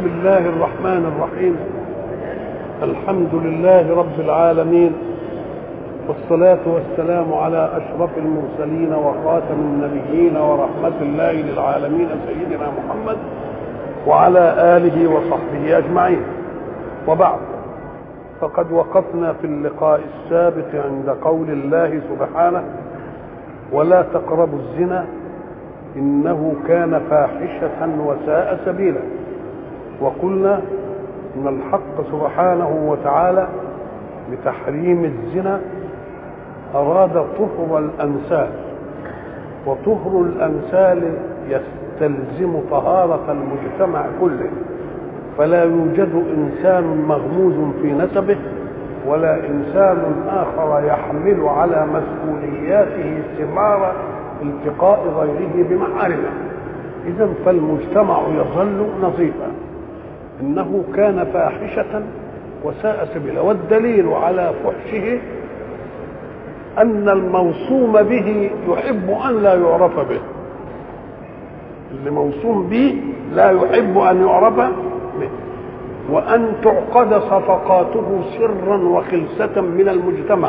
بسم الله الرحمن الرحيم الحمد لله رب العالمين والصلاة والسلام على أشرف المرسلين وخاتم النبيين ورحمة الله للعالمين سيدنا محمد وعلى آله وصحبه أجمعين وبعد فقد وقفنا في اللقاء السابق عند قول الله سبحانه ولا تقربوا الزنا إنه كان فاحشة وساء سبيلا وقلنا ان الحق سبحانه وتعالى بتحريم الزنا اراد طهر الانسال وطهر الانسال يستلزم طهاره المجتمع كله فلا يوجد انسان مغموز في نسبه ولا انسان اخر يحمل على مسؤولياته ثمار التقاء غيره بمحارمه اذا فالمجتمع يظل نظيفا انه كان فاحشه وساء سبيلا والدليل على فحشه ان الموصوم به يحب ان لا يعرف به اللي موصوم به لا يحب ان يعرف به وان تعقد صفقاته سرا وخلسه من المجتمع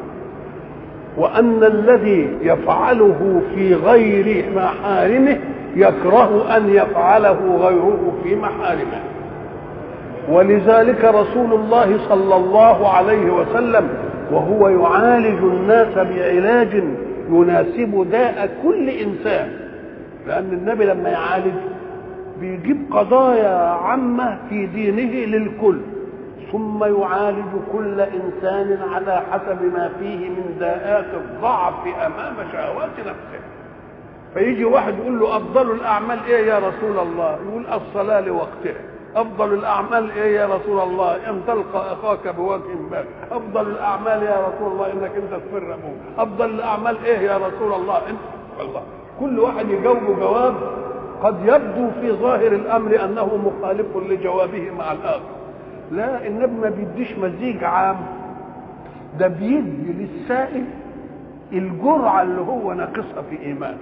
وان الذي يفعله في غير محارمه يكره ان يفعله غيره في محارمه ولذلك رسول الله صلى الله عليه وسلم وهو يعالج الناس بعلاج يناسب داء كل انسان لان النبي لما يعالج بيجيب قضايا عامه في دينه للكل ثم يعالج كل انسان على حسب ما فيه من داءات الضعف امام شهوات نفسه فيجي واحد يقول له افضل الاعمال ايه يا رسول الله يقول الصلاه لوقتها افضل الاعمال ايه يا رسول الله ان تلقى اخاك بوجه بارد افضل الاعمال يا رسول الله انك انت تفر ابوك افضل الاعمال ايه يا رسول الله انت الله كل واحد يجاوبه جواب قد يبدو في ظاهر الامر انه مخالف لجوابه مع الاخر لا النبي ما بيديش مزيج عام ده بيدي للسائل الجرعه اللي هو ناقصها في ايمانه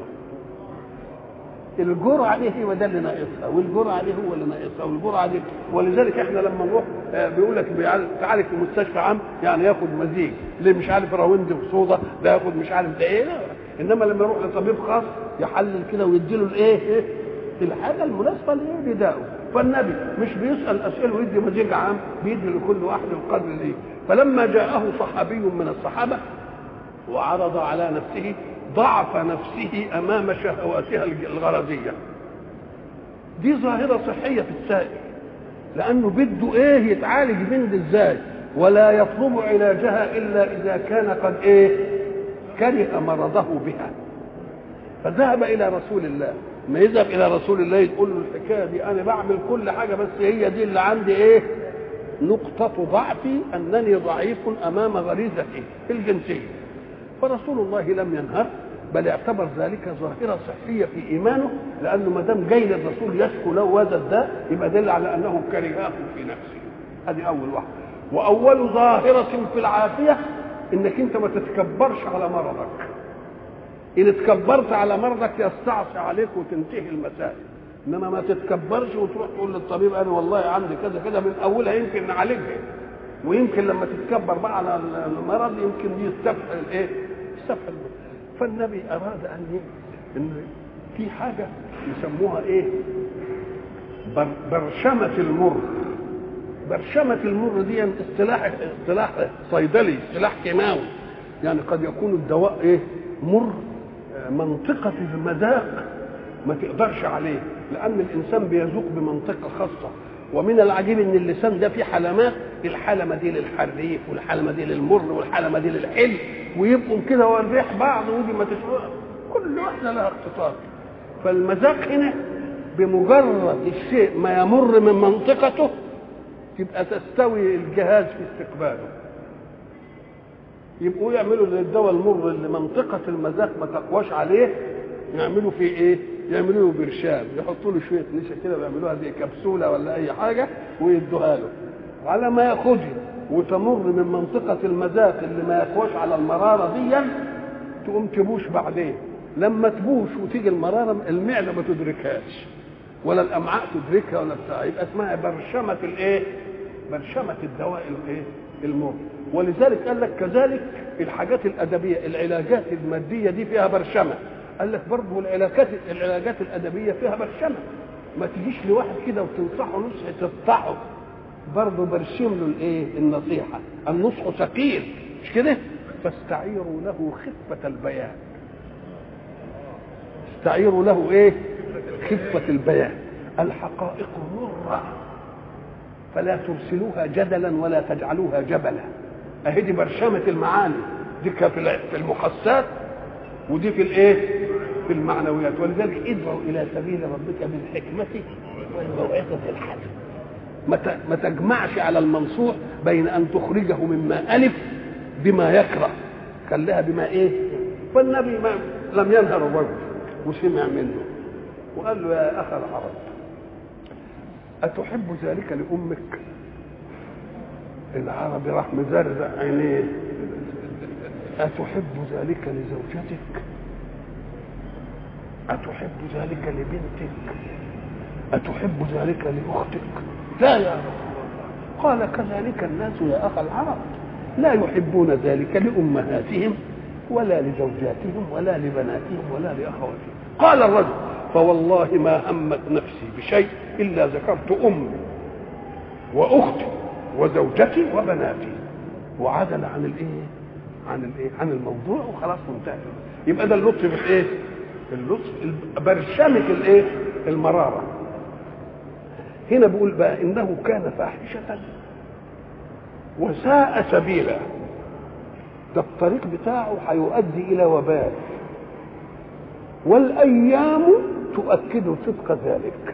الجرعه دي هي ده اللي ناقصها والجرعه دي هو اللي ناقصها والجرعه دي ولذلك احنا لما نروح بيقول لك تعالج في مستشفى عام يعني ياخد مزيج اللي مش عارف راوند وصودا ده ياخد مش عارف ده ايه لا. انما لما يروح لطبيب خاص يحلل كده ويديله الايه الحاجه المناسبه لايه لدائه فالنبي مش بيسال اسئله ويدي مزيج عام بيدي لكل واحد القدر ليه فلما جاءه صحابي من الصحابه وعرض على نفسه ضعف نفسه امام شهواتها الغرضيه دي ظاهره صحيه في السائل لانه بده ايه يتعالج من ازاي ولا يطلب علاجها الا اذا كان قد ايه كره مرضه بها فذهب الى رسول الله ما يذهب الى رسول الله يقول له الحكايه دي انا بعمل كل حاجه بس هي دي اللي عندي ايه نقطة ضعفي أنني ضعيف أمام غريزتي الجنسية فرسول الله لم ينهر بل اعتبر ذلك ظاهره صحيه في ايمانه لانه ما دام جاي للرسول يشكو له هذا الداء يبقى دل على انه كرهاه في نفسه هذه اول واحده واول ظاهره في العافيه انك انت ما تتكبرش على مرضك ان اتكبرت على مرضك يستعصي عليك وتنتهي المسائل انما ما تتكبرش وتروح تقول للطبيب انا والله عندي كذا كذا من اولها يمكن نعالجها ويمكن لما تتكبر بقى على المرض يمكن يستفحل الايه؟ يستفحل فالنبي اراد ان ان في حاجه يسموها ايه؟ برشمه المر برشمه المر دي اصطلاح اصطلاح صيدلي اصطلاح كيماوي يعني قد يكون الدواء ايه؟ مر منطقه المذاق ما تقدرش عليه لان الانسان بيذوق بمنطقه خاصه ومن العجيب ان اللسان ده فيه حلمات الحلمه دي للحريف والحلمه دي للمر والحلمه دي للحلم ويبقوا كده والريح بعض ودي ما تشوف كل واحده لها اختصاص فالمذاق هنا بمجرد الشيء ما يمر من منطقته تبقى تستوي الجهاز في استقباله يبقوا يعملوا للدواء المر اللي منطقه المذاق ما تقواش عليه يعملوا فيه ايه؟ يعملوا له برشام يحطوا له شويه نشا كده ويعملوها زي كبسوله ولا اي حاجه ويدوها له على ما ياخدها وتمر من منطقه المذاق اللي ما يقواش على المراره دي تقوم تبوش بعدين لما تبوش وتيجي المراره المعده ما تدركهاش ولا الامعاء تدركها ولا بتاع يبقى اسمها برشمه الايه برشمه الدواء الايه المر ولذلك قال لك كذلك الحاجات الادبيه العلاجات الماديه دي فيها برشمه قال لك برضه العلاجات العلاجات الادبيه فيها برشمه ما تجيش لواحد كده وتنصحه نصح تفتحه برضه برشم له الايه النصيحه النصح ثقيل مش كده فاستعيروا له خفه البيان استعيروا له ايه خفه البيان الحقائق مره فلا ترسلوها جدلا ولا تجعلوها جبلا اهي دي برشمه المعاني دي في في المحسات ودي في الايه في المعنويات ولذلك ادعوا الى سبيل ربك بالحكمه والموعظه الحسنه ما تجمعش على المنصوح بين ان تخرجه مما الف بما يكره خليها بما ايه فالنبي ما لم ينهر الرجل وسمع منه وقال له يا اخا العرب أتحب ذلك لأمك العربي راح مزرزع عينيه أتحب ذلك لزوجتك أتحب ذلك لبنتك أتحب ذلك لأختك لا يا رسول الله قال كذلك الناس يا أخا العرب لا يحبون ذلك لأمهاتهم ولا لزوجاتهم ولا لبناتهم ولا لأخواتهم قال الرجل فوالله ما همت نفسي بشيء الا ذكرت امي واختي وزوجتي وبناتي وعدل عن الايه عن الايه عن الموضوع وخلاص وانتهى يبقى ده اللطف بالايه اللطف برشمه الايه المراره هنا بيقول بقى انه كان فاحشه وساء سبيلا ده الطريق بتاعه هيؤدي الى وبال والايام تؤكد صدق ذلك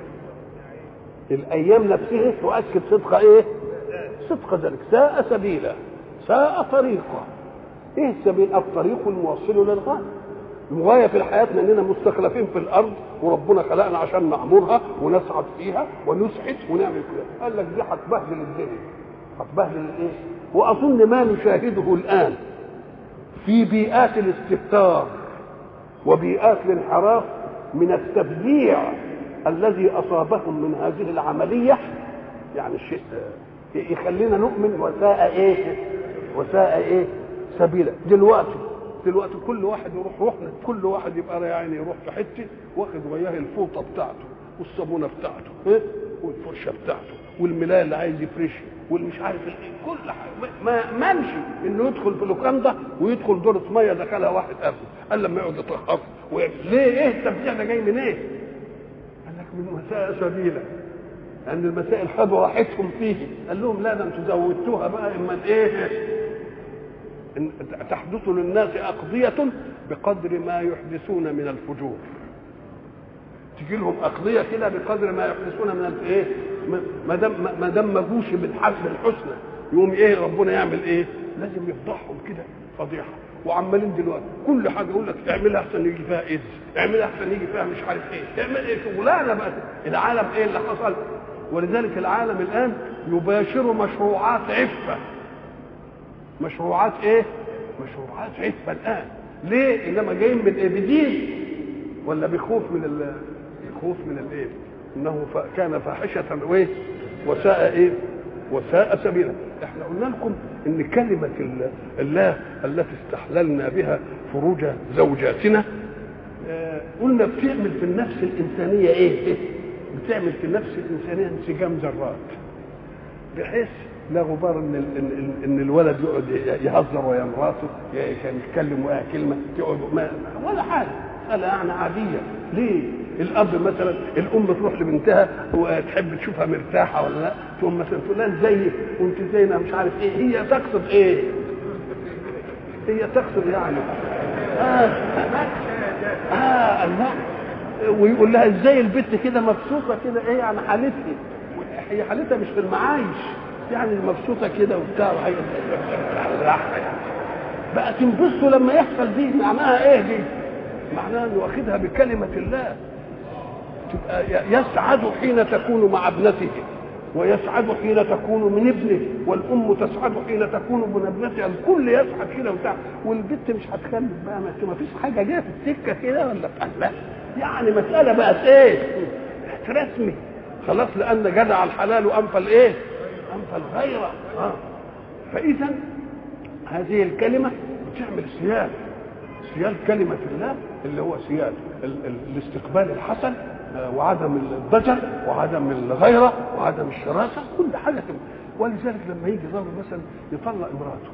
الايام نفسها تؤكد صدق ايه صدق ذلك ساء سبيلا ساء طريقا ايه السبيل الطريق الموصل للغايه الغايه في الحياه اننا مستخلفين في الارض وربنا خلقنا عشان نعمرها ونسعد فيها ونسعد ونعمل كده قال لك دي هتبهدل الدنيا هتبهدل الايه واظن ما نشاهده الان في بيئات الاستهتار وبيئات الانحراف من التفجيع الذي اصابهم من هذه العمليه يعني الشيء يخلينا نؤمن وساء ايه وساء ايه سبيلا دلوقتي دلوقتي كل واحد يروح رحنا كل واحد يبقى يعني يروح في حته واخد وياه الفوطه بتاعته والصابونه بتاعته إيه؟ والفرشه بتاعته والملايه اللي عايز يفرشها والمش عارف ايه كل حاجه ما منشي انه يدخل في لوكاندا ويدخل دوره ميه دخلها واحد قبل قال لما يقعد يطهر ليه ايه التبديع ده جاي من ايه؟ قال لك من مسائل سبيله لان المسائل خدوا راحتهم فيه قال لهم لا ده انتوا زودتوها بقى اما ايه إن تحدث للناس اقضيه بقدر ما يحدثون من الفجور تجي لهم اقضيه كده بقدر ما يحدثون من الايه ما دام ما دام ما جوش بالحسن الحسنى يقوم ايه ربنا يعمل ايه لازم يفضحهم كده فضيحه وعمالين دلوقتي كل حاجه يقول لك اعملها احسن يجي فيها ايدز اعملها احسن يجي فيها مش عارف ايه اعمل ايه شغلانه بقى العالم ايه اللي حصل ولذلك العالم الان يباشر مشروعات عفه مشروعات ايه مشروعات عفه الان ليه انما جايين من ايه بدين ولا بخوف من ال خوف من الايه انه كان فاحشه وايه وساء ايه وساء سبيلا احنا قلنا لكم ان كلمه الله التي استحللنا بها فروج زوجاتنا آه قلنا بتعمل في النفس الانسانيه ايه بتعمل في النفس الانسانيه انسجام ذرات بحيث لا غبار ان ان, إن الولد يقعد يهزر ويا مراته كان يتكلم وياها كلمه يقعد ما ولا حاجه مساله يعني عاديه ليه؟ الاب مثلا الام تروح لبنتها وتحب تشوفها مرتاحه ولا لا تقوم مثلا فلان زيك وانت زينا مش عارف ايه هي تقصد ايه؟ هي تقصد يعني اه اه الله ويقول لها ازاي البت كده مبسوطه كده ايه يعني حالتها هي حالتها مش في المعايش يعني مبسوطه كده وبتاع وهي بقى تنبسطوا لما يحصل دي معناها ايه دي؟ معناها انه واخدها بكلمه الله تبقى يسعد حين تكون مع ابنته ويسعد حين تكون من ابنه والام تسعد حين تكون من ابنتها الكل يسعد كده وبتاع والبنت مش هتخلف بقى ما فيش حاجه جايه في السكه كده ولا لا يعني مساله بقت ايه رسمي خلاص لان جدع الحلال وانفى الايه انفى الغيره آه. فاذا هذه الكلمه بتعمل سيال سيال كلمه الله اللي هو سيال ال- ال- الاستقبال الحسن آه، وعدم الضجر وعدم الغيره وعدم الشراسه كل حاجه كده. ولذلك لما يجي ضرب مثلا يطلق امراته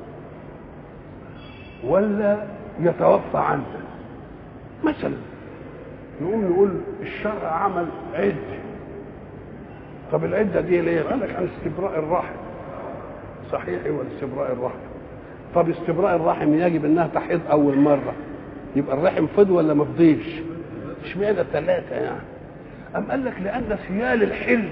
ولا يتوفى عنها مثلا نقوم نقول الشرع عمل عده طب العده دي ليه؟ قال لك عن استبراء الرحم صحيح هو استبراء الرحم طب استبراء الرحم يجب انها تحيض اول مره يبقى الرحم فض ولا ما فضيش؟ اشمعنى ثلاثه يعني؟ أم قال لك لأن سيال الحل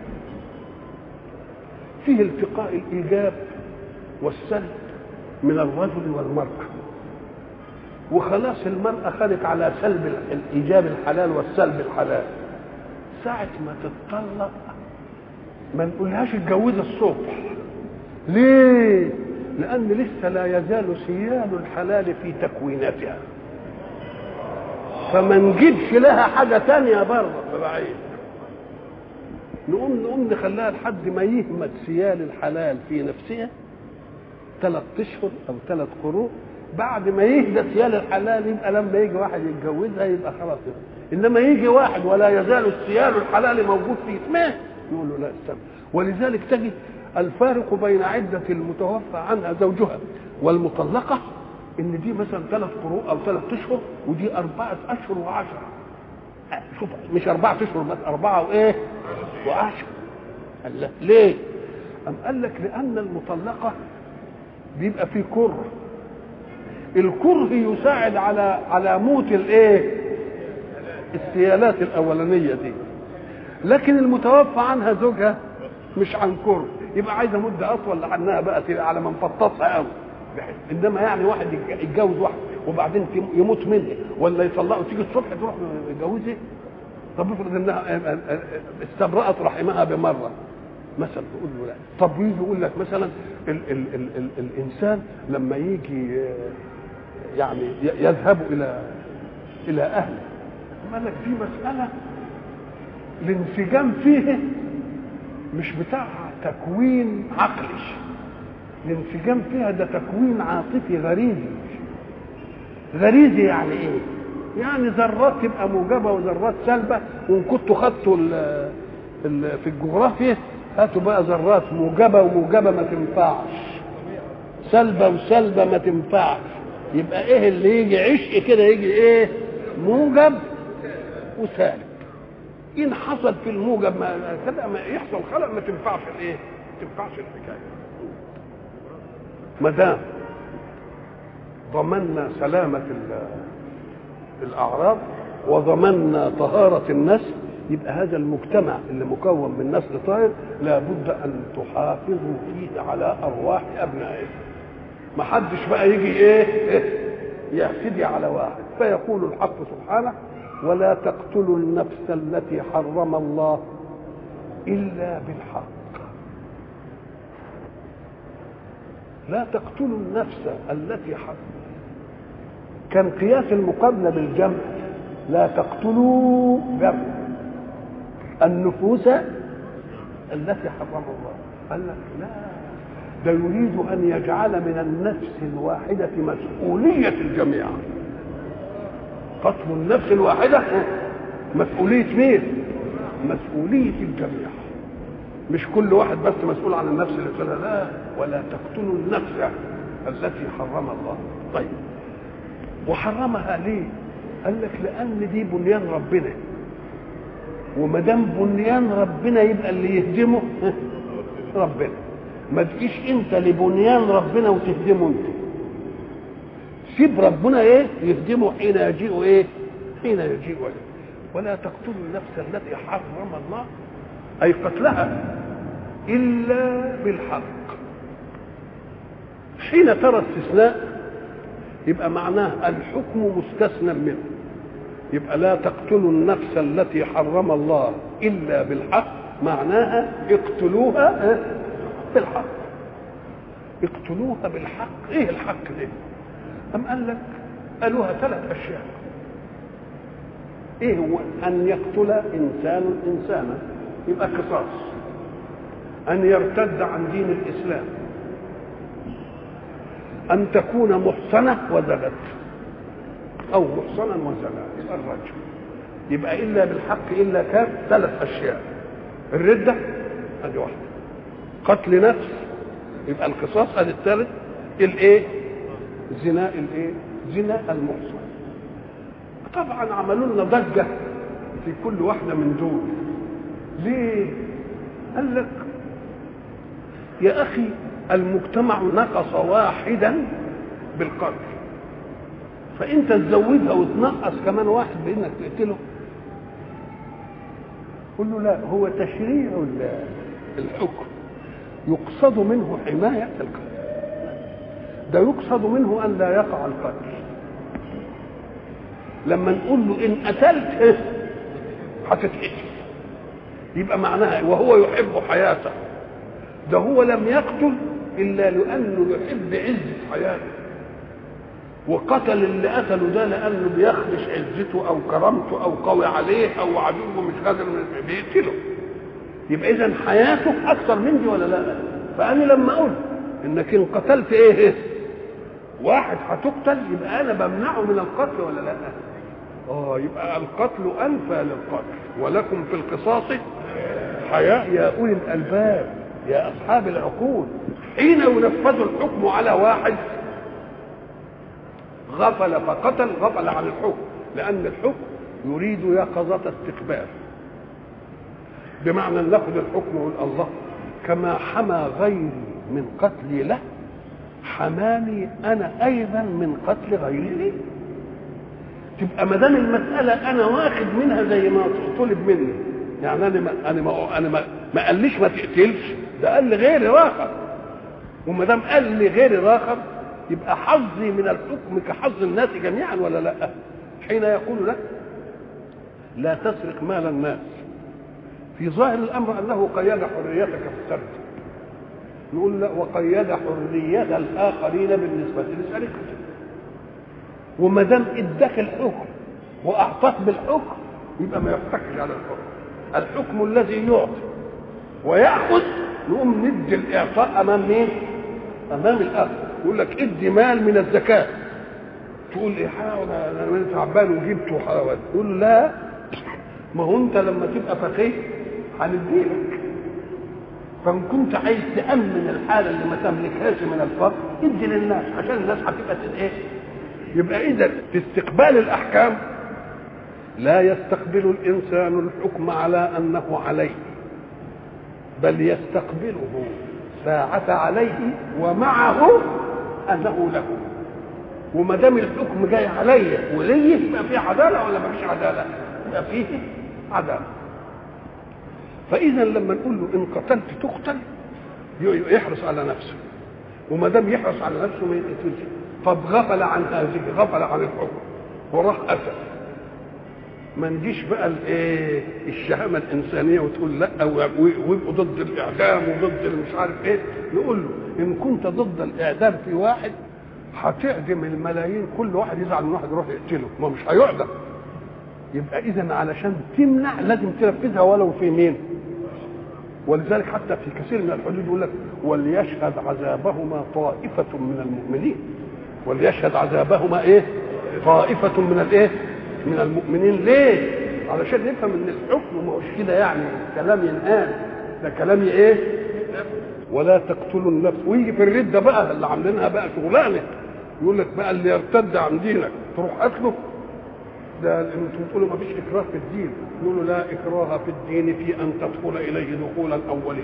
فيه التقاء الإيجاب والسلب من الرجل والمرأة وخلاص المرأة خدت على سلب الإيجاب الحلال والسلب الحلال ساعة ما تتطلق ما نقولهاش اتجوزي الصبح ليه؟ لأن لسه لا يزال سيال الحلال في تكويناتها فما نجيبش لها حاجة تانية بره بعيد نقوم نقوم نخليها لحد ما يهمت سيال الحلال في نفسها ثلاث اشهر او ثلاث قروء بعد ما يهدى سيال الحلال يبقى لما يجي واحد يتجوزها يبقى خلاص انما يجي واحد ولا يزال السيال الحلال موجود في اسمه يقول له لا استنى ولذلك تجد الفارق بين عدة المتوفى عنها زوجها والمطلقة ان دي مثلا ثلاث قروء او ثلاث اشهر ودي اربعة اشهر وعشرة شوف مش أربعة أشهر بس أربعة وإيه؟ وعشرة قال لك ليه؟ أم قال لك لأن المطلقة بيبقى فيه كره الكره يساعد على على موت الإيه؟ السيالات الأولانية دي لكن المتوفى عنها زوجها مش عن كره يبقى عايزة مدة أطول لأنها بقى على ما نفطسها قوي انما يعني واحد يتجوز واحد وبعدين يموت منه ولا يطلقه تيجي الصبح تروح يتجوزها طب افرض انها استبرأت رحمها بمره مثلا تقول له لا طب يجي يقول لك مثلا ال ال ال ال الانسان لما يجي يعني يذهب الى الى اهله قال لك في مساله الانسجام فيه مش بتاع تكوين عقلي الانسجام فيها ده تكوين عاطفي غريزي غريزي يعني ايه يعني ذرات تبقى موجبه وذرات سلبه وان كنتوا خدتوا ال ال في الجغرافيا هاتوا بقى ذرات موجبه وموجبه ما تنفعش سلبه وسلبه ما تنفعش يبقى ايه اللي يجي عشق كده يجي ايه موجب وسالب ان حصل في الموجب ما كده ما يحصل خلق ما تنفعش الايه ما تنفعش الحكايه ما دام ضمننا سلامة الأعراض وضمننا طهارة النسل يبقى هذا المجتمع اللي مكون من نسل طاهر لابد أن تحافظوا فيه على أرواح أبنائه ما حدش بقى يجي إيه, إيه يعتدي على واحد فيقول الحق سبحانه ولا تقتلوا النفس التي حرم الله إلا بالحق لا تقتلوا النفس التي حرم كان قياس المقابلة بالجمع لا تقتلوا جمع النفوس التي حرم الله قال لك لا ده يريد أن يجعل من النفس الواحدة مسؤولية الجميع قتل النفس الواحدة مسؤولية مين؟ مسؤولية الجميع مش كل واحد بس مسؤول عن النفس اللي قتلها لا ولا تقتلوا النفس التي حرم الله طيب وحرمها ليه قال لك لان دي بنيان ربنا وما دام بنيان ربنا يبقى اللي يهدمه ربنا ما تجيش انت لبنيان ربنا وتهدمه انت سيب ربنا ايه يهدمه حين يجيء ايه حين يجيء وجه ولا تقتلوا النفس التي حرم الله اي قتلها الا بالحق حين ترى استثناء يبقى معناه الحكم مستثنى منه يبقى لا تقتلوا النفس التي حرم الله الا بالحق معناها اقتلوها بالحق اقتلوها بالحق ايه الحق ده ام قال لك قالوها ثلاث اشياء ايه هو ان يقتل انسان انسانا يبقى قصاص ان يرتد عن دين الاسلام ان تكون محصنه وزنت او محصنا وزنا يبقى الرجل يبقى الا بالحق الا كان ثلاث اشياء الرده ادي واحده قتل نفس يبقى القصاص ادي الثالث الايه زنا الايه زنا المحصن طبعا عملوا لنا ضجه في كل واحده من دول ليه قال لك يا اخي المجتمع نقص واحدا بالقتل فانت تزودها وتنقص كمان واحد بانك تقتله قل له لا هو تشريع الحكم يقصد منه حماية القتل ده يقصد منه أن لا يقع القتل لما نقول له إن قتلت هتتقتل يبقى معناها وهو يحب حياته ده هو لم يقتل إلا لأنه يحب عزة حياته وقتل اللي قتله ده لأنه بيخدش عزته أو كرامته أو قوي عليه أو عدوه مش قادر بيقتله يبقى اذا حياته اكثر من دي ولا لا فانا لما اقول انك ان قتلت ايه واحد هتقتل يبقى انا بمنعه من القتل ولا لا اه يبقى القتل انفى للقتل ولكم في القصاص حياة يا اولي الالباب يا اصحاب العقول حين ينفذ الحكم على واحد غفل فقتل غفل عن الحكم لان الحكم يريد يقظة استقبال بمعنى ناخذ الحكم ونقول الله كما حمى غيري من قتلي له حماني انا ايضا من قتل غيري لي تبقى ما دام المساله انا واخد منها زي ما طلب مني يعني انا ما انا ما انا ما, ما قاليش ما تقتلش ده قال لي غيري راخر وما دام قال لي غيري راخر يبقى حظي من الحكم كحظ الناس جميعا ولا لا حين يقول لك لا تسرق مال الناس في ظاهر الامر انه قيد حريتك في السرد نقول لا وقيد حريه الاخرين بالنسبه لسرقتك وما دام اداك الحكم واعطاك بالحكم يبقى ما يحتكش على الحكم الحكم الذي يعطي وياخذ نقوم ندي الاعطاء امام مين؟ امام الاخر يقول لك ادي مال من الزكاه تقول ايه انا انا تعبان وجبته حلاوات تقول لا ما هو انت لما تبقى فقيه هنديلك فان كنت عايز تامن الحاله اللي ما تملكهاش من الفقر ادي للناس عشان الناس هتبقى ايه يبقى اذا في استقبال الاحكام لا يستقبل الانسان الحكم على انه عليه بل يستقبله ساعة عليه ومعه انه له وما دام الحكم جاي عليا وليه يبقى فيه عداله ولا ما فيش عداله؟ يبقى فيه عداله فاذا لما نقول له ان قتلت تقتل يحرص على نفسه وما دام يحرص على نفسه ما يقتلش طب غفل عن هذه غفل عن الحكم وراح قتل ما نجيش بقى الايه الشهامه الانسانيه وتقول لا ويبقوا ضد الاعدام وضد مش عارف ايه نقول له ان كنت ضد الاعدام في واحد هتعدم الملايين كل واحد يزعل من واحد يروح يقتله ما مش هيعدم يبقى اذا علشان تمنع لازم تنفذها ولو في مين ولذلك حتى في كثير من الحدود يقول لك وليشهد عذابهما طائفة من المؤمنين وليشهد عذابهما ايه طائفة من الايه من المؤمنين ليه علشان نفهم ان الحكم ما هوش كده يعني كلام ينقال ده كلام ايه ولا تقتلوا النفس ويجي في الردة بقى اللي عاملينها بقى شغلانه يقول لك بقى اللي يرتد عن دينك تروح قتله ده انتم بتقولوا ما فيش اكراه في الدين نقول له لا اكراه في الدين في ان تدخل اليه دخولا اوليا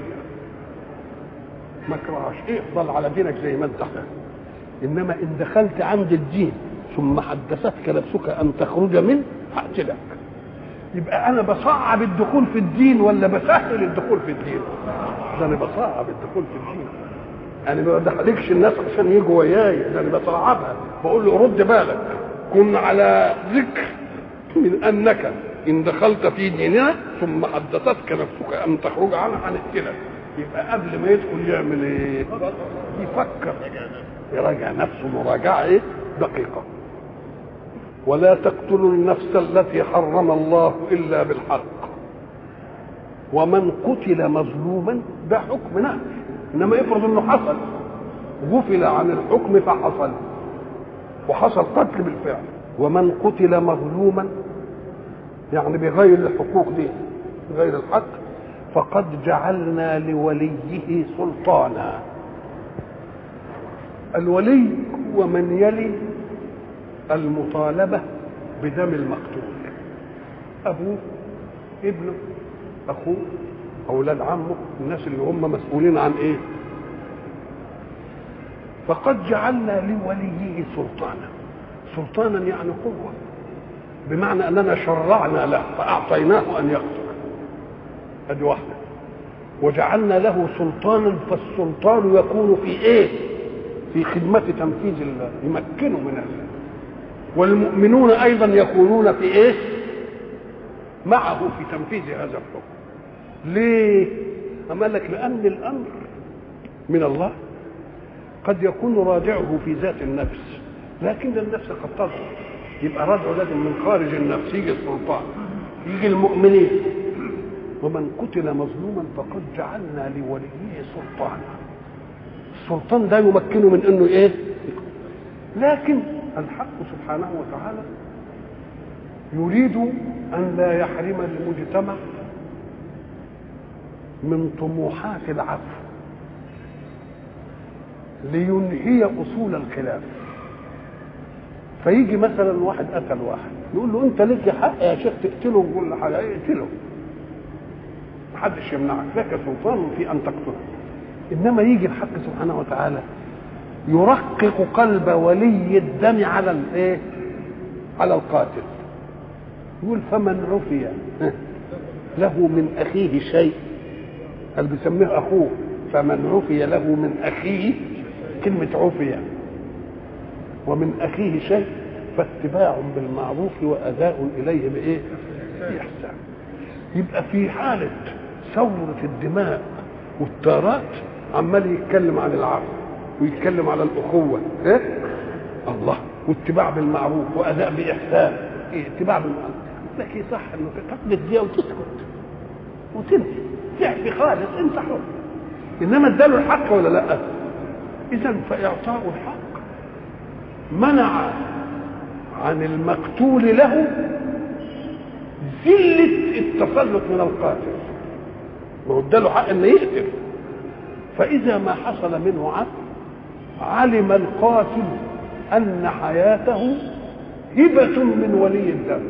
ما اكرهش افضل على دينك زي ما انت انما ان دخلت عند الدين ثم حدثتك نفسك ان تخرج منه هقتلك يبقى انا بصعب الدخول في الدين ولا بسهل الدخول في الدين ده انا بصعب الدخول في الدين انا ما بدخلكش الناس عشان يجوا وياي ده انا بصعبها بقول له رد بالك كن على ذكر من انك ان دخلت في ديننا ثم حدثتك نفسك ان تخرج عنها هنقتلك يبقى قبل ما يدخل يعمل ايه؟ يفكر يراجع نفسه مراجعه ايه؟ دقيقه ولا تقتلوا النفس التي حرم الله الا بالحق ومن قتل مظلوما ده حكم نفس انما افرض انه حصل غفل عن الحكم فحصل وحصل قتل بالفعل ومن قتل مظلوما يعني بغير الحقوق دي بغير الحق فقد جعلنا لوليه سلطانا الولي هو من يلي المطالبة بدم المقتول أبوه ابنه أخوه أولاد عمه الناس اللي هم مسؤولين عن إيه فقد جعلنا لوليه سلطانا سلطانا يعني قوة بمعنى أننا شرعنا له فأعطيناه أن يقتل ادي واحده وجعلنا له سلطانا فالسلطان يكون في ايه في خدمة تنفيذ الله يمكنه من الله والمؤمنون ايضا يكونون في ايه معه في تنفيذ هذا الحكم ليه اما لك لان الامر من الله قد يكون راجعه في ذات النفس لكن النفس قد تظهر يبقى رجعه لازم من خارج النفس يجي السلطان يجي المؤمنين ومن قتل مظلوما فقد جعلنا لوليه سلطانا السلطان ده يمكنه من انه ايه لكن الحق سبحانه وتعالى يريد ان لا يحرم المجتمع من طموحات العفو لينهي اصول الخلاف فيجي مثلا واحد قتل واحد يقول له انت ليك حق يا شيخ تقتله وكل له حاجه اقتله محدش يمنعك لك سلطان في ان تقتله انما يجي الحق سبحانه وتعالى يرقق قلب ولي الدم على الايه على القاتل يقول فمن عفي له من اخيه شيء قال بيسميه اخوه فمن عفي له من اخيه كلمه عفي ومن اخيه شيء فاتباع بالمعروف واداء اليه بايه باحسان يبقى في حاله ثورة الدماء والتارات عمال يتكلم عن العفو ويتكلم على الأخوة إيه؟ الله واتباع بالمعروف وأداء بإحسان إيه اتباع بالمعروف لك إيه صح إنه تقضي الدية وتسكت وتنسى تعفي خالص أنت حر إنما اداله الحق ولا لا؟ إذا فإعطاء الحق منع عن المقتول له ذلة التسلط من القاتل ما هو اداله حق انه يقتل فاذا ما حصل منه عفو علم القاتل ان حياته هبه من ولي الدم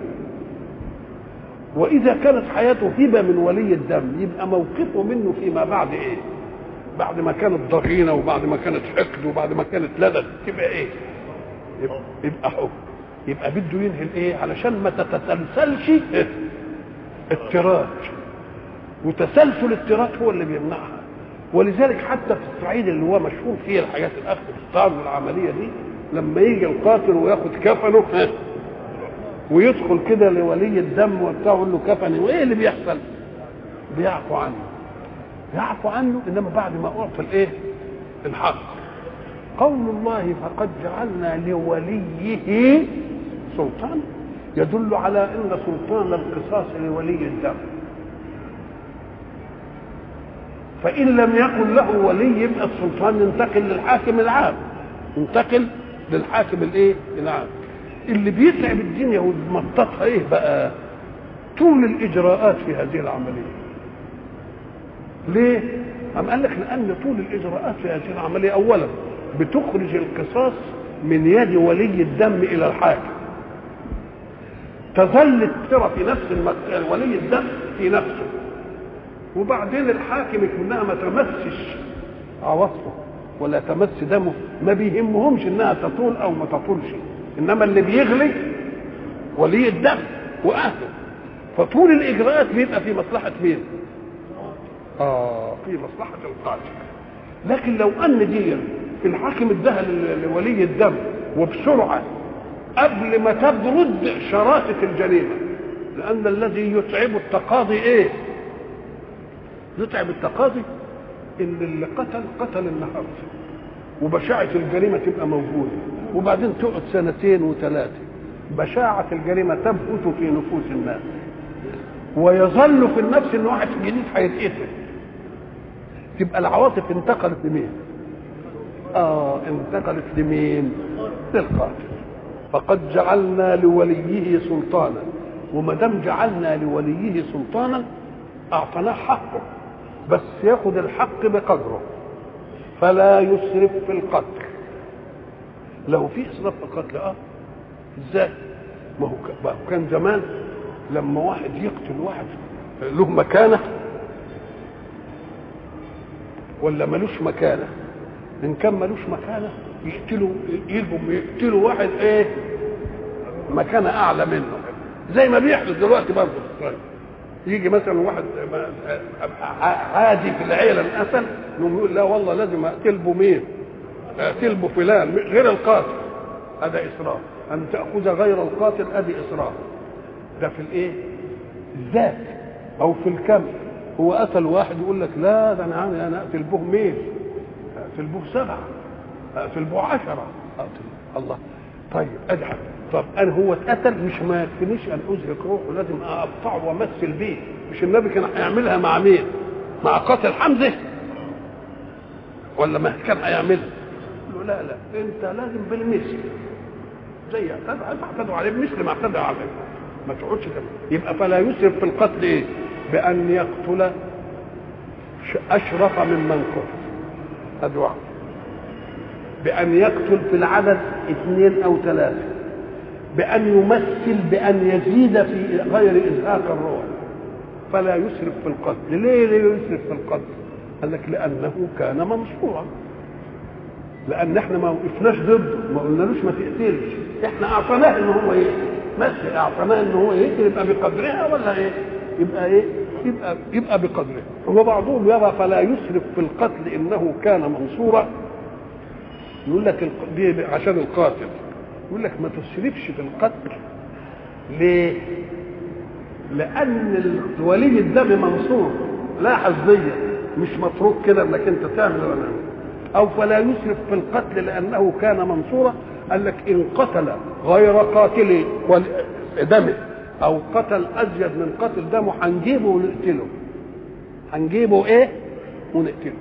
واذا كانت حياته هبه من ولي الدم يبقى موقفه منه فيما بعد ايه بعد ما كانت ضغينه وبعد ما كانت حقد وبعد ما كانت لدد تبقى ايه يبقى, يبقى حب يبقى بده ينهي الايه علشان ما تتسلسلش التراث وتسلسل التراث هو اللي بيمنعها ولذلك حتى في الصعيد اللي هو مشهور فيه الحاجات الاخذ الصار والعمليه دي لما يجي القاتل وياخد كفنه ويدخل كده لولي الدم وبتاع يقول له كفني وايه اللي بيحصل؟ بيعفو عنه يعفو عنه انما بعد ما اعطي الايه؟ الحق قول الله فقد جعلنا لوليه سلطان يدل على ان سلطان القصاص لولي الدم فان لم يكن له ولي يبقى السلطان ينتقل للحاكم العام ينتقل للحاكم الايه العام اللي بيتعب الدنيا ومططها ايه بقى طول الاجراءات في هذه العمليه ليه أم قال لك لأن طول الإجراءات في هذه العملية أولا بتخرج القصاص من يد ولي الدم إلى الحاكم تظل الترى في نفس المك... ولي الدم في نفسه وبعدين الحاكم كلها ما تمسش عواطفه ولا تمس دمه ما بيهمهمش انها تطول او ما تطولش انما اللي بيغلي ولي الدم واهله فطول الاجراءات بيبقى في مصلحه مين؟ اه في مصلحه القاتل لكن لو ان دي الحاكم اداها لولي الدم وبسرعه قبل ما تبرد شراسه الجريمه لان الذي يتعب التقاضي ايه؟ يتعب التقاضي ان اللي قتل قتل النهارده وبشاعة الجريمة تبقى موجودة وبعدين تقعد سنتين وثلاثة بشاعة الجريمة تبث في نفوس الناس ويظل في النفس ان واحد جديد هيتقتل تبقى العواطف انتقلت لمين؟ اه انتقلت لمين؟ للقاتل فقد جعلنا لوليه سلطانا وما دام جعلنا لوليه سلطانا اعطيناه حقه بس ياخذ الحق بقدره فلا يسرف في القتل لو في اسراف في القتل اه ازاي؟ ما هو ما هو كان زمان لما واحد يقتل واحد له مكانه ولا ملوش مكانه ان كان ملوش مكانه يقتلوا يجوا يقتلوا واحد ايه مكانه اعلى منه زي ما بيحدث دلوقتي برضه في اسرائيل يجي مثلا واحد عادي في العيله الاسد يقوم يقول لا والله لازم اقتل بو مين؟ اقتل بو فلان غير القاتل هذا اسراف ان تاخذ غير القاتل ادي اسراف ده في الايه؟ الذات او في الكم هو قتل واحد يقول لك لا ده انا عامل انا اقتل به مين؟ اقتل به سبعه اقتل به عشره اقتل الله طيب ادعم طب انا هو اتقتل مش ما يكفينيش ان ازهق روحه لازم اقطعه وامثل بيه مش النبي كان هيعملها مع مين؟ مع قاتل حمزه ولا ما كان هيعملها؟ له لا لا انت لازم بالمثل زي اعتدوا عليه بمثل ما اعتدوا عليه ما تقعدش كمان يبقى فلا يسرف في القتل ايه؟ بان يقتل اشرف ممن قتل ادي واحد بأن يقتل في العدد اثنين أو ثلاثة بأن يمثل بأن يزيد في غير إزهاق الروح فلا يسرف في القتل ليه لا يسرف في القتل قال لك لأنه كان منصورا لأن احنا ما وقفناش ضده ما قلنالوش ما تقتلش احنا أعطيناه إن هو يقتل بس أعطيناه إن هو يقتل يبقى بقدرها ولا إيه؟ يبقى إيه؟ يبقى يبقى بقدره وبعضهم يرى فلا يسرف في القتل إنه كان منصورا يقول لك دي عشان القاتل يقول لك ما تسرفش في القتل ليه؟ لأن ولي الدم منصور لاحظ دي مش متروك كده انك انت تعمل ولا تعمل او فلا يسرف في القتل لانه كان منصورا قال لك ان قتل غير قاتل دمه او قتل ازيد من قتل دمه هنجيبه ونقتله هنجيبه ايه ونقتله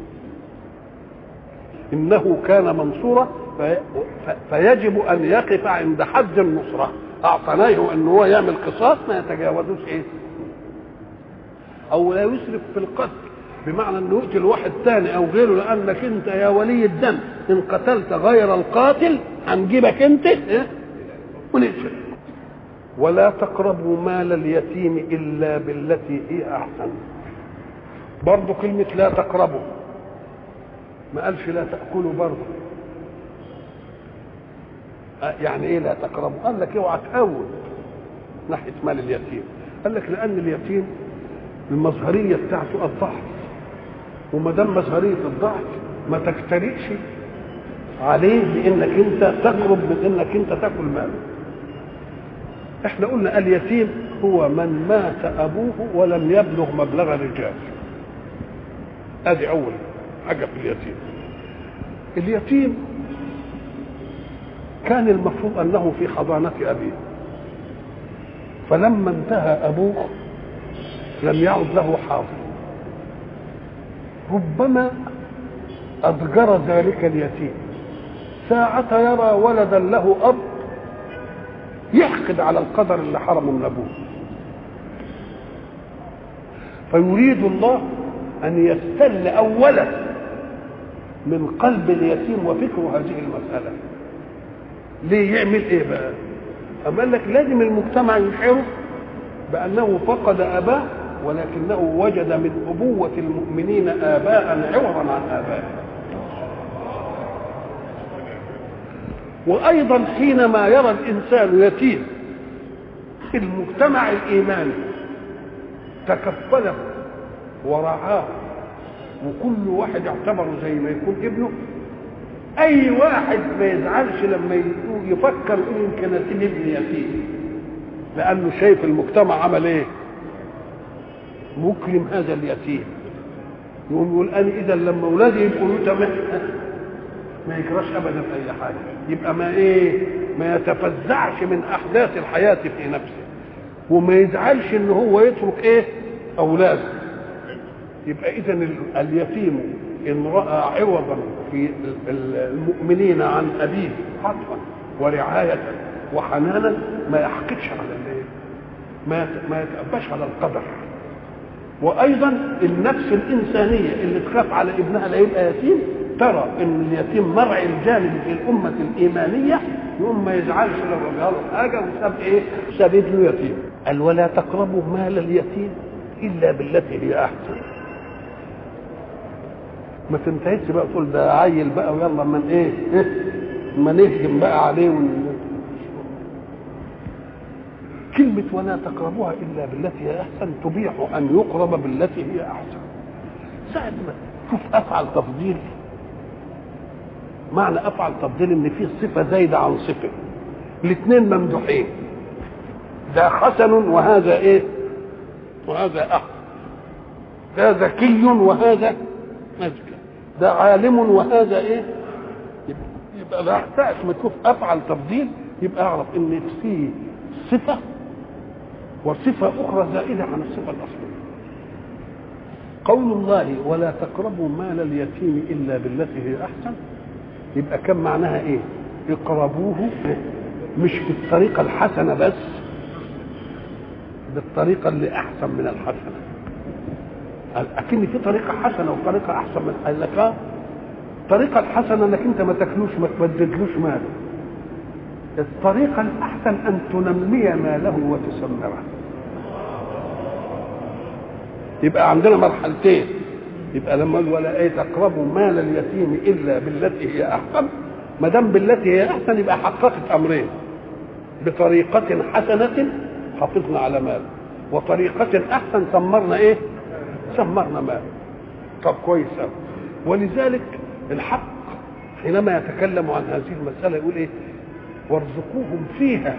انه كان منصورا في فيجب ان يقف عند حد النصره اعطيناه ان هو يعمل قصاص ما يتجاوزوش ايه او لا يسرف في القتل بمعنى انه يقتل واحد ثاني او غيره لانك انت يا ولي الدم ان قتلت غير القاتل هنجيبك انت إيه؟ ونقتل ولا تقربوا مال اليتيم الا بالتي هي احسن برضه كلمه لا تقربوا ما قالش لا تاكلوا برضه يعني ايه لا تقربوا قال لك اوعى تهون ناحيه مال اليتيم قال لك لان اليتيم المظهريه بتاعته الضعف وما دام مظهريه الضعف ما تجترئش عليه بانك انت تقرب من انك انت تاكل ماله احنا قلنا اليتيم هو من مات ابوه ولم يبلغ مبلغ الرجال ادي اول حاجه في اليتيم اليتيم كان المفروض انه في حضانه ابيه فلما انتهى ابوه لم يعد له حاضر ربما اضجر ذلك اليتيم ساعة يرى ولدا له اب يحقد على القدر اللي حرمه من ابوه فيريد الله ان يستل اولا من قلب اليتيم وفكره هذه المساله ليه يعمل ايه بقى أما قال لك لازم المجتمع يشعره بأنه فقد أباه ولكنه وجد من أبوة المؤمنين آباء عوضا عن آبائه وأيضا حينما يرى الإنسان يتيم المجتمع الإيماني تكفله ورعاه وكل واحد يعتبره زي ما يكون ابنه اي واحد ما يزعلش لما يفكر يقول يمكن اسيب ابني يتيم لانه شايف المجتمع عمل ايه مكرم هذا اليتيم يقوم يقول انا اذا لما اولادي يبقوا يتامى ما يجراش ابدا اي حاجه يبقى ما ايه ما يتفزعش من احداث الحياه في نفسه وما يزعلش ان هو يترك ايه اولاده يبقى اذا اليتيم ان راى عوضا في المؤمنين عن ابيه عطفا ورعايه وحنانا ما يحقدش على الايه ما ما يتأباش على القدر وايضا النفس الانسانيه اللي تخاف على ابنها لا يبقى يتيم ترى ان اليتيم مرعي الجانب في الامه الايمانيه يقوم ما يزعلش لو جاله حاجه وساب ايه؟ ساب ابنه يتيم قال ولا تقربوا مال اليتيم الا بالتي هي احسن ما تنتهيش بقى تقول ده عيل بقى ويلا من ايه, إيه؟ ما نهجم بقى عليه ون... كلمة ولا تقربوها إلا بالتي هي أحسن تبيح أن يقرب بالتي هي أحسن ساعة ما شوف أفعل تفضيل معنى أفعل تفضيل إن في صفة زايدة عن صفة الاثنين ممدوحين ده حسن وهذا إيه وهذا أحسن ده ذكي وهذا مزكى ده عالم وهذا إيه يبقى, يبقى لا ساعة ما تشوف أفعل تفضيل يبقى أعرف إن في صفة وصفة أخرى زائدة عن الصفة الأصلية قول الله ولا تقربوا مال اليتيم إلا بالتي هي أحسن يبقى كم معناها إيه اقربوه مش بالطريقة الحسنة بس بالطريقة اللي أحسن من الحسنة أكن في طريقة حسنة وطريقة أحسن من قال لك الطريقة الحسنة إنك أنت ما تاكلوش ما تبددلوش ماله الطريقة الأحسن أن تنمي ماله وتسمره يبقى عندنا مرحلتين يبقى لما قال ولا ايه تقربوا مال اليتيم الا بالتي هي احسن ما دام بالتي هي احسن يبقى حققت امرين بطريقة حسنة حافظنا على مال وطريقة احسن سمرنا ايه؟ سمرنا مال طب كويس قوي ولذلك الحق حينما يتكلم عن هذه المسألة يقول ايه؟ وارزقوهم فيها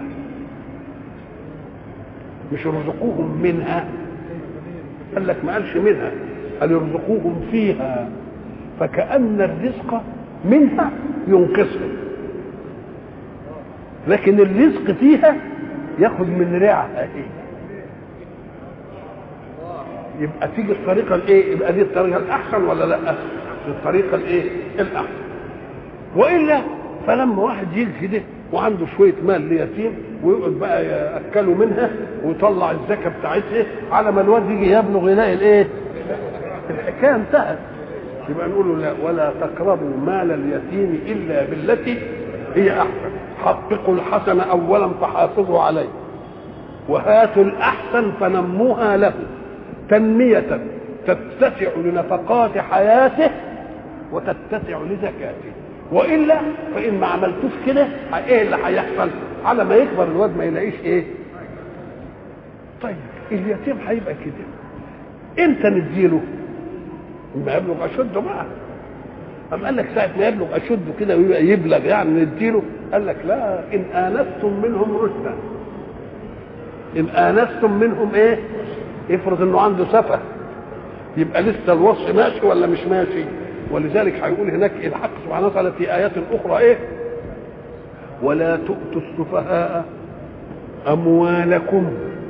مش ارزقوهم منها قال لك ما قالش منها قال يرزقوهم فيها فكأن الرزق منها ينقصهم لكن الرزق فيها ياخذ من رعها هي يبقى تيجي الطريقة الايه؟ يبقى دي الطريقة الأحسن ولا لا؟ الطريقة الايه؟ الأحسن وإلا فلما واحد يجي كده وعنده شويه مال ليتيم ويقعد بقى ياكله منها ويطلع الزكاه بتاعتها على ما الواد يجي يبلغ يلاقي الايه؟ الحكايه انتهت يبقى نقول له لا ولا تقربوا مال اليتيم الا بالتي هي احسن حققوا الحسن اولا فحافظوا عليه وهاتوا الاحسن فنموها له تنميه تتسع لنفقات حياته وتتسع لزكاته والا فان ما عملتوش كده ايه اللي هيحصل على ما يكبر الواد ما يلاقيش ايه طيب اليتيم هيبقى كده امتى نديله لما يبلغ اشده بقى أم قال لك ساعة ما يبلغ أشده كده ويبقى يبلغ يعني نديله قال لك لا إن آنستم منهم رشدا إن آنستم منهم إيه؟ افرض إنه عنده سفة يبقى لسه الوصف ماشي ولا مش ماشي؟ ولذلك هيقول هناك الحق سبحانه وتعالى في آيات أخرى إيه؟ ولا تؤتوا السفهاء أموالكم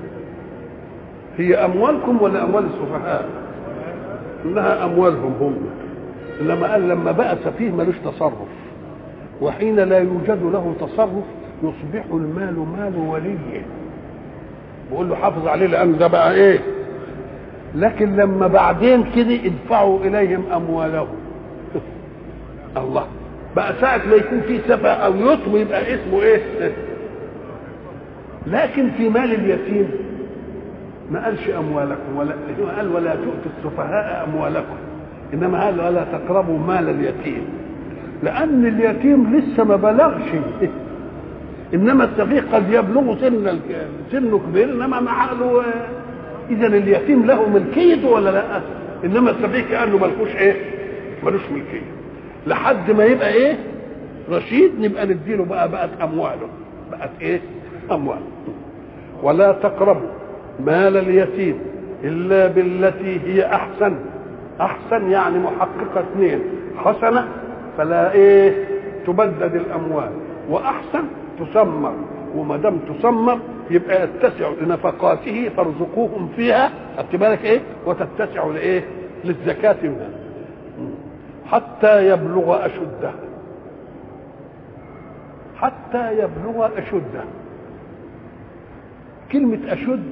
هي أموالكم ولا أموال السفهاء؟ إنها أموالهم هم إنما قال لما بقى سفيه ملوش تصرف وحين لا يوجد له تصرف يصبح المال مال وليه بيقول له حافظ عليه لأن ده بقى إيه؟ لكن لما بعدين كده ادفعوا إليهم أموالهم الله بقى ساعة ما يكون في سفة أو يطم يبقى اسمه إيه؟ لكن في مال اليتيم ما قالش أموالكم ولا قال ولا تؤتوا السفهاء أموالكم إنما قال ولا تقربوا مال اليتيم لأن اليتيم لسه ما بلغش إنما السفيه قد يبلغ سن سنه كبير إنما ما عقله إذا اليتيم له ملكيته ولا لا؟ إنما السفيه كأنه ملكوش إيه؟ ملوش ملكية لحد ما يبقى ايه رشيد نبقى نديله بقى بقت امواله بقت ايه اموال ولا تقربوا مال اليتيم الا بالتي هي احسن احسن يعني محققه اثنين حسنه فلا ايه تبدد الاموال واحسن تسمر وما دام تسمر يبقى يتسع لنفقاته فارزقوهم فيها خدت بالك ايه وتتسع لايه للزكاة منها حتى يبلغ أشده حتى يبلغ أشده كلمة أشد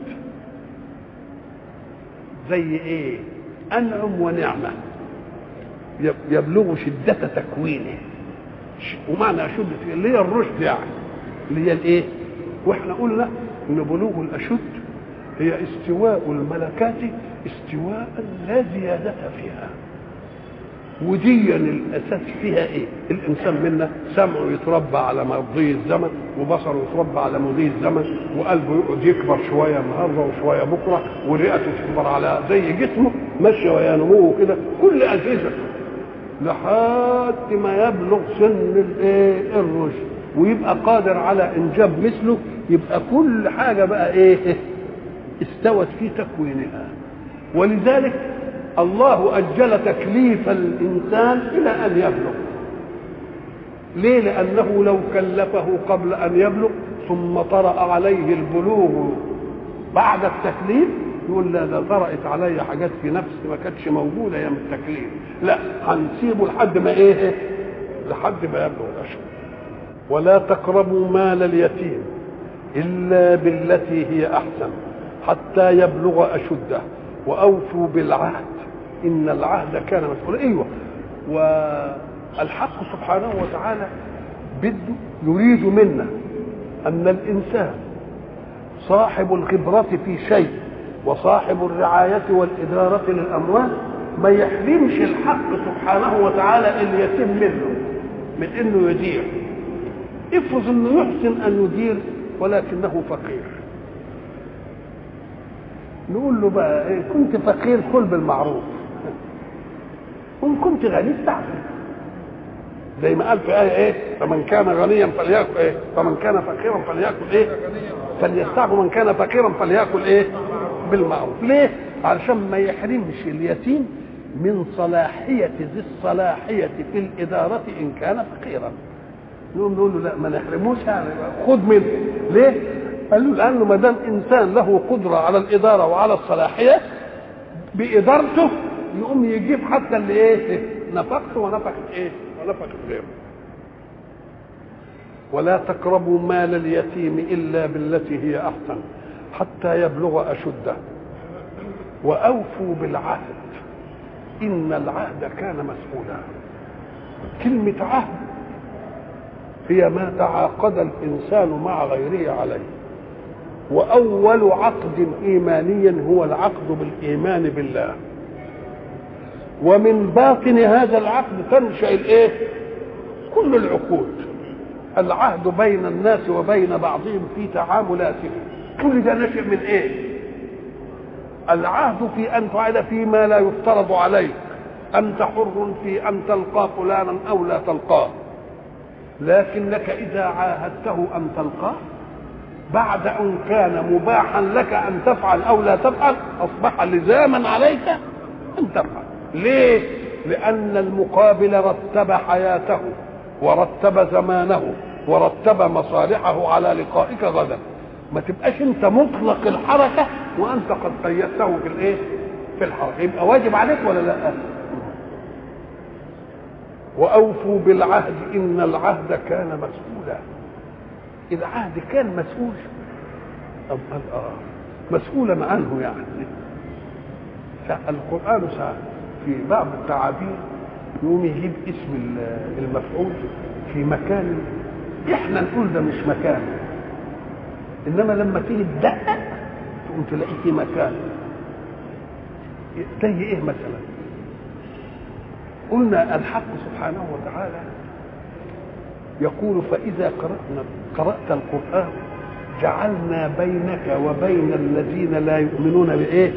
زي إيه؟ أنعم ونعمة يبلغ شدة تكوينه ومعنى أشد اللي هي الرشد يعني اللي هي الإيه؟ وإحنا قلنا إن بلوغ الأشد هي استواء الملكات استواء لا زيادة فيها وديا الاساس فيها ايه؟ الانسان منا سمعه يتربى على مضي الزمن وبصره يتربى على مضي الزمن وقلبه يقعد يكبر شويه النهارده وشويه بكره ورئته تكبر على زي جسمه ماشيه ويا نموه كده كل اجهزته لحد ما يبلغ سن الايه؟ الرشد ويبقى قادر على انجاب مثله يبقى كل حاجه بقى ايه؟ استوت في تكوينها ولذلك الله أجل تكليف الإنسان إلى أن يبلغ ليه لأنه لو كلفه قبل أن يبلغ ثم طرأ عليه البلوغ بعد التكليف يقول لا ده طرأت علي حاجات في نفسي ما كانتش موجودة أيام التكليف لا هنسيبه لحد ما إيه لحد ما يبلغ الأشهر ولا تقربوا مال اليتيم إلا بالتي هي أحسن حتى يبلغ أشده وأوفوا بالعهد إن العهد كان مسؤولا أيوه والحق سبحانه وتعالى بده يريد منا أن الإنسان صاحب الخبرة في شيء وصاحب الرعاية والإدارة للأموال ما يحرمش الحق سبحانه وتعالى اللي يتم منه من انه يدير افرض انه يحسن ان يدير ولكنه فقير نقول له بقى إيه كنت فقير كل بالمعروف وان كنت غني استعفف زي ما قال في آية إيه فمن كان غنيا فليأكل إيه فمن كان فقيرا فليأكل إيه فليستعفف من كان فقيرا فليأكل إيه بالمعروف ليه علشان ما يحرمش اليتيم من صلاحية ذي الصلاحية في الإدارة إن كان فقيرا نقوم نقول له لا ما نحرموش يعني خد منه ليه؟ قال له لأنه ما دام إنسان له قدرة على الإدارة وعلى الصلاحية بإدارته يقوم يجيب حتى اللي إيه؟ نفقته ونفقة إيه؟ ونفقة غيره ولا تقربوا مال اليتيم إلا بالتي هي أحسن حتى يبلغ أشده وأوفوا بالعهد إن العهد كان مسؤولا كلمة عهد هي ما تعاقد الإنسان مع غيره عليه وأول عقد إيماني هو العقد بالإيمان بالله ومن باطن هذا العقد تنشأ الإيه؟ كل العقود العهد بين الناس وبين بعضهم في تعاملاتهم كل ده نشأ من إيه؟ العهد في أن تعد فيما لا يفترض عليك أنت حر في أن تلقى فلانا أو لا تلقاه لكنك إذا عاهدته أن تلقاه بعد أن كان مباحا لك أن تفعل أو لا تفعل أصبح لزاما عليك أن تفعل ليه؟ لأن المقابل رتب حياته ورتب زمانه ورتب مصالحه على لقائك غدا ما تبقاش انت مطلق الحركه وانت قد قيدته في الايه؟ في الحركه يبقى واجب عليك ولا لا؟ واوفوا بالعهد ان العهد كان مسؤولا العهد كان مسؤول طب قال اه مسؤولا عنه يعني القران ساعات في بعض التعابير يقوم يجيب اسم المفعول في مكان احنا نقول ده مش مكان انما لما تيجي تدقق تقوم تلاقيه في مكان زي ايه مثلا قلنا الحق سبحانه وتعالى يقول فإذا قرأنا قرأت القرآن جعلنا بينك وبين الذين لا يؤمنون بإيه؟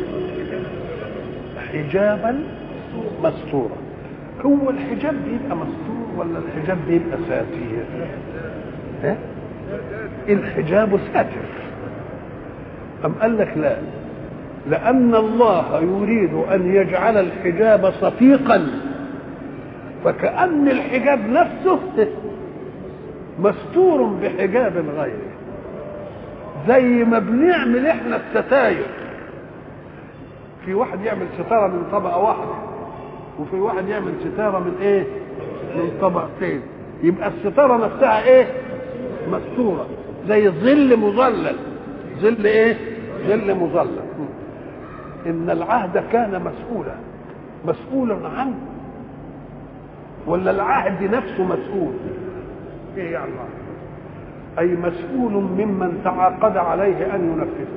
حجابا مستورا هو الحجاب بيبقى مستور ولا الحجاب بيبقى ساتير؟ ها؟ الحجاب ساتر أم قال لك لا لأن الله يريد أن يجعل الحجاب صفيقا فكأن الحجاب نفسه مستور بحجاب غيره زي ما بنعمل احنا الستاير في واحد يعمل ستاره من طبقه واحده وفي واحد يعمل ستاره من ايه من طبقتين يبقى الستاره نفسها ايه مستوره زي ظل مظلل ظل ايه ظل مظلل ان العهد كان مسؤولا مسؤولا عنه ولا العهد نفسه مسؤول ايه يعني اي مسؤول ممن تعاقد عليه ان ينفذه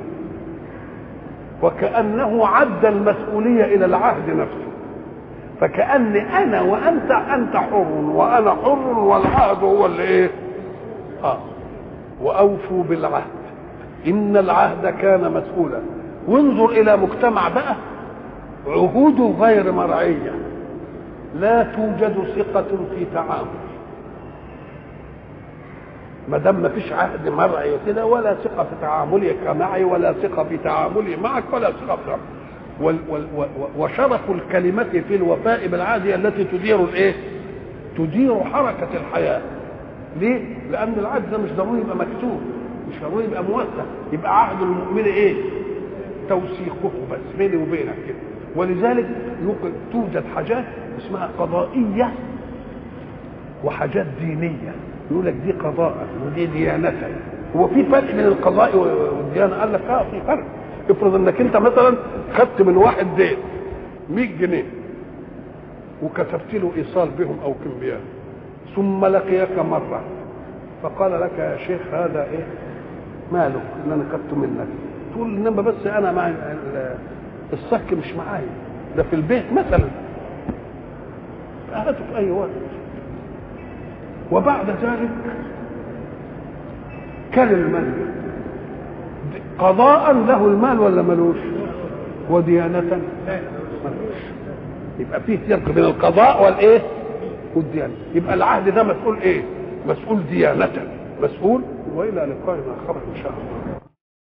وكانه عد المسؤوليه الى العهد نفسه فكأن أنا وأنت أنت حر وأنا حر والعهد هو اللي إيه؟ آه وأوفوا بالعهد إن العهد كان مسؤولا وانظر إلى مجتمع بقى عهوده غير مرعية لا توجد ثقة في تعامل ما دام ما فيش عهد مرعي كده ولا ثقة في تعاملك معي ولا ثقة في تعاملي معك ولا ثقة في وال وال وشرف الكلمة في الوفاء بالعهد هي التي تدير الايه؟ تدير حركة الحياة. ليه؟ لأن العهد ده مش ضروري يبقى مكتوب، مش ضروري يبقى موثق، يبقى عهد المؤمن ايه؟ توثيقه بس بيني وبينك كده. ولذلك توجد حاجات اسمها قضائية وحاجات دينية. يقول لك دي قضاء ودي ديانة. هو في فرق بين القضاء والديانة؟ قال لك اه في فرق. افرض انك انت مثلا خدت من واحد دين 100 جنيه وكتبت له ايصال بهم او كمبيال ثم لقيك مره فقال لك يا شيخ هذا ايه مالك اللي انا خدته منك تقول انما بس انا مع الصك مش معايا ده في البيت مثلا هاته في اي وقت وبعد ذلك كل المال قضاء له المال ولا ملوش وديانة ملوش يبقى فيه فرق بين القضاء والايه والديانة يبقى العهد ده مسؤول ايه مسؤول ديانة مسؤول والى لقاء اخر ان شاء الله